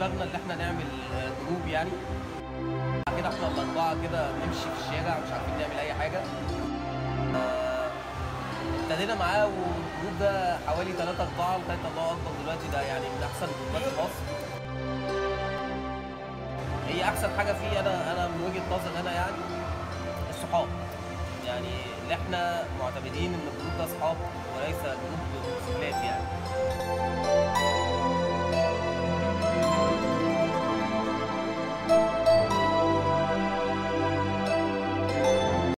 دماغنا اللي احنا نعمل آه، جروب يعني بعد كده احنا الاربعه كده بنمشي في الشارع مش عارفين نعمل اي حاجه آه، ابتدينا معاه والجروب ده حوالي 3 4 لغايه الله اكبر دلوقتي ده يعني من احسن الجروبات في مصر هي احسن حاجه فيه انا انا من وجهه نظري انا يعني الصحاب يعني اللي احنا معتمدين ان الجروب ده اصحاب وليس جروب موتوسيكلات